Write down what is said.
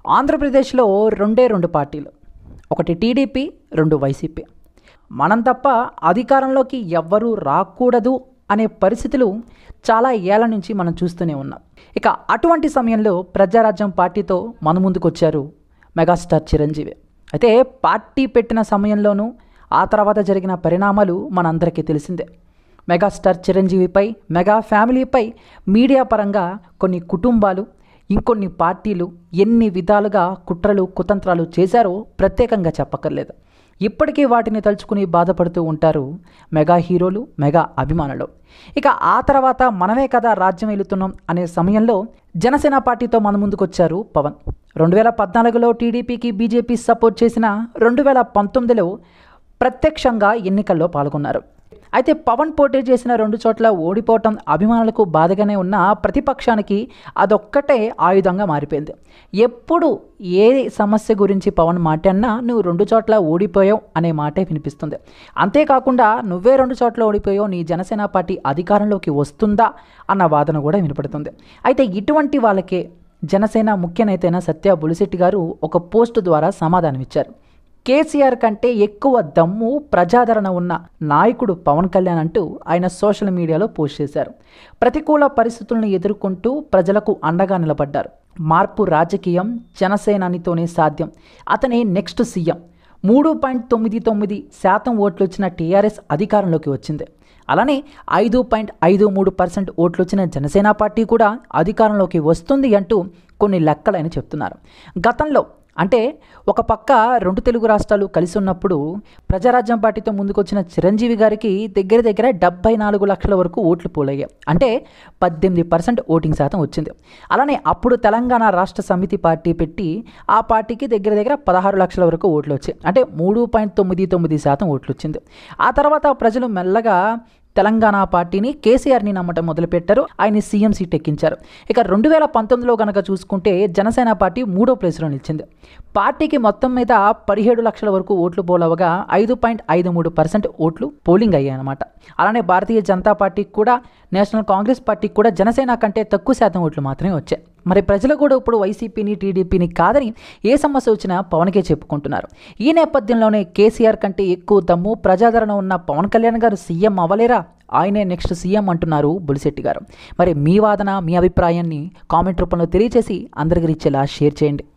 ఆంధ్రప్రదేశ్లో రెండే రెండు పార్టీలు ఒకటి టీడీపీ రెండు వైసీపీ మనం తప్ప అధికారంలోకి ఎవ్వరూ రాకూడదు అనే పరిస్థితులు చాలా ఏళ్ల నుంచి మనం చూస్తూనే ఉన్నాం ఇక అటువంటి సమయంలో ప్రజారాజ్యం పార్టీతో మన ముందుకు వచ్చారు మెగాస్టార్ చిరంజీవి అయితే పార్టీ పెట్టిన సమయంలోనూ ఆ తర్వాత జరిగిన పరిణామాలు మనందరికీ తెలిసిందే మెగాస్టార్ చిరంజీవిపై మెగా ఫ్యామిలీపై మీడియా పరంగా కొన్ని కుటుంబాలు ఇంకొన్ని పార్టీలు ఎన్ని విధాలుగా కుట్రలు కుతంత్రాలు చేశారో ప్రత్యేకంగా చెప్పక్కర్లేదు ఇప్పటికీ వాటిని తలుచుకుని బాధపడుతూ ఉంటారు మెగా హీరోలు మెగా అభిమానులు ఇక ఆ తర్వాత మనమే కదా రాజ్యం వెళుతున్నాం అనే సమయంలో జనసేన పార్టీతో మన ముందుకొచ్చారు పవన్ రెండు వేల పద్నాలుగులో టీడీపీకి బీజేపీ సపోర్ట్ చేసిన రెండు వేల పంతొమ్మిదిలో ప్రత్యక్షంగా ఎన్నికల్లో పాల్గొన్నారు అయితే పవన్ పోటీ చేసిన రెండు చోట్ల ఓడిపోవటం అభిమానులకు బాధగానే ఉన్న ప్రతిపక్షానికి అదొక్కటే ఆయుధంగా మారిపోయింది ఎప్పుడు ఏ సమస్య గురించి పవన్ మాట్లాడినా నువ్వు రెండు చోట్ల ఓడిపోయావు అనే మాటే వినిపిస్తుంది అంతేకాకుండా నువ్వే రెండు చోట్ల ఓడిపోయావు నీ జనసేన పార్టీ అధికారంలోకి వస్తుందా అన్న వాదన కూడా వినపడుతుంది అయితే ఇటువంటి వాళ్ళకే జనసేన ముఖ్య నేత అయిన సత్య బులిశెట్టి గారు ఒక పోస్ట్ ద్వారా సమాధానం ఇచ్చారు కేసీఆర్ కంటే ఎక్కువ దమ్ము ప్రజాదరణ ఉన్న నాయకుడు పవన్ కళ్యాణ్ అంటూ ఆయన సోషల్ మీడియాలో పోస్ట్ చేశారు ప్రతికూల పరిస్థితులను ఎదుర్కొంటూ ప్రజలకు అండగా నిలబడ్డారు మార్పు రాజకీయం జనసేనానితోనే సాధ్యం అతనే నెక్స్ట్ సీఎం మూడు పాయింట్ తొమ్మిది తొమ్మిది శాతం ఓట్లు వచ్చిన టీఆర్ఎస్ అధికారంలోకి వచ్చింది అలానే ఐదు పాయింట్ ఐదు మూడు పర్సెంట్ ఓట్లు వచ్చిన జనసేన పార్టీ కూడా అధికారంలోకి వస్తుంది అంటూ కొన్ని లెక్కలని చెప్తున్నారు గతంలో అంటే ఒక పక్క రెండు తెలుగు రాష్ట్రాలు కలిసి ఉన్నప్పుడు ప్రజారాజ్యం పార్టీతో ముందుకొచ్చిన చిరంజీవి గారికి దగ్గర దగ్గర డెబ్బై నాలుగు లక్షల వరకు ఓట్లు పోలయ్యాయి అంటే పద్దెనిమిది పర్సెంట్ ఓటింగ్ శాతం వచ్చింది అలానే అప్పుడు తెలంగాణ రాష్ట్ర సమితి పార్టీ పెట్టి ఆ పార్టీకి దగ్గర దగ్గర పదహారు లక్షల వరకు ఓట్లు వచ్చాయి అంటే మూడు పాయింట్ తొమ్మిది తొమ్మిది శాతం ఓట్లు వచ్చింది ఆ తర్వాత ప్రజలు మెల్లగా తెలంగాణ పార్టీని కేసీఆర్ని నమ్మటం మొదలుపెట్టారు ఆయన సీఎం సీట్ ఎక్కించారు ఇక రెండు వేల పంతొమ్మిదిలో కనుక చూసుకుంటే జనసేన పార్టీ మూడో ప్లేస్లో నిలిచింది పార్టీకి మొత్తం మీద పదిహేడు లక్షల వరకు ఓట్లు పోలవగా ఐదు పాయింట్ ఐదు మూడు పర్సెంట్ ఓట్లు పోలింగ్ అయ్యాయి అనమాట అలానే భారతీయ జనతా పార్టీకి కూడా నేషనల్ కాంగ్రెస్ పార్టీకి కూడా జనసేన కంటే తక్కువ శాతం ఓట్లు మాత్రమే వచ్చాయి మరి ప్రజలు కూడా ఇప్పుడు వైసీపీని టీడీపీని కాదని ఏ సమస్య వచ్చినా పవన్కే చెప్పుకుంటున్నారు ఈ నేపథ్యంలోనే కేసీఆర్ కంటే ఎక్కువ దమ్ము ప్రజాదరణ ఉన్న పవన్ కళ్యాణ్ గారు సీఎం అవ్వలేరా ఆయనే నెక్స్ట్ సీఎం అంటున్నారు బులిశెట్టి గారు మరి మీ వాదన మీ అభిప్రాయాన్ని కామెంట్ రూపంలో తెలియజేసి అందరికీ ఇచ్చేలా షేర్ చేయండి